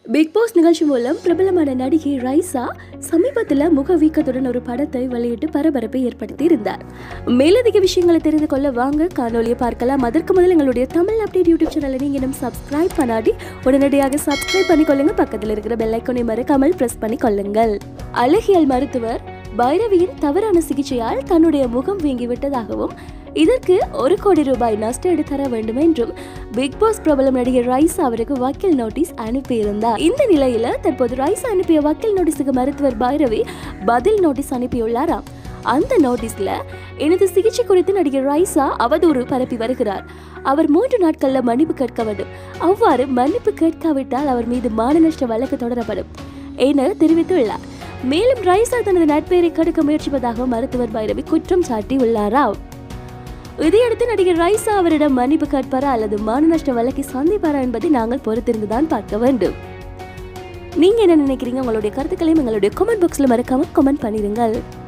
big pass நிகழ்ச்சி மூலம் பிரபலமான நடிகை ரைசா சமீபத்தில் முக வீக்கத்துடன் ஒரு படத்தை வெளியிட்டு பரபரப்பை ஏற்படுத்தி இருந்தார் மேலதிக விஷயங்களை தெரிந்து கொள்ள வாங்க காணொலியை பார்க்கலாம் அதற்கு முதல் எங்களுடைய தமிழ் அப்டேட் யூடியூப் சேனலை நீங்க இன்னும் சப்ஸ்கிரைப் பண்ணாடி உடனடியாக சப்ஸ்கிரைப் பண்ணிக்கொள்ளுங்க பக்கத்தில் இருக்கிற பெல் ஐக்கனை மறக்காமல் பிரஸ் பண்ணிக்கொள்ளுங்கள் அழகியல் மருத்துவர் பைரவியின் தவறான சிகிச்சையால் தன்னுடைய முகம் வீங்கி விட்டதாகவும் இதற்கு ஒரு கோடி ரூபாய் நஷ்டஈடு தர வேண்டும் என்றும் பிக் பாஸ் பிரபலம் நடிகர் ரைஸ் அவருக்கு வக்கீல் நோட்டீஸ் அனுப்பியிருந்தார் இந்த நிலையில தற்போது ரைஸ் அனுப்பிய வக்கீல் நோட்டீஸுக்கு மருத்துவர் பைரவி பதில் நோட்டீஸ் அனுப்பியுள்ளாராம் அந்த நோட்டீஸ்ல எனது சிகிச்சை குறித்து நடிகர் ரைசா அவதூறு பரப்பி வருகிறார் அவர் மூன்று நாட்கள்ல மன்னிப்பு கேட்க வேண்டும் அவ்வாறு மன்னிப்பு கேட்காவிட்டால் அவர் மீது மான நஷ்ட வழக்கு தொடரப்படும் என தெரிவித்துள்ளார் மேலும் ரைசா தனது நட்பெயரை கெடுக்க முயற்சிப்பதாக மருத்துவர் பைரவி குற்றம் சாட்டியுள்ளாராம் இதையடுத்து நடிகர் ரைசா அவரிடம் மன்னிப்பு கேட்பாரா அல்லது மான நஷ்ட வழக்கை சந்திப்பாரா என்பதை நாங்கள் பொறுத்திருந்துதான் பார்க்க வேண்டும் நீங்க என்ன நினைக்கிறீங்க உங்களுடைய கருத்துக்களையும் எங்களுடைய கமெண்ட் பாக்ஸ்ல மறக்காம கமெண்ட் பண்ணிருங்கள்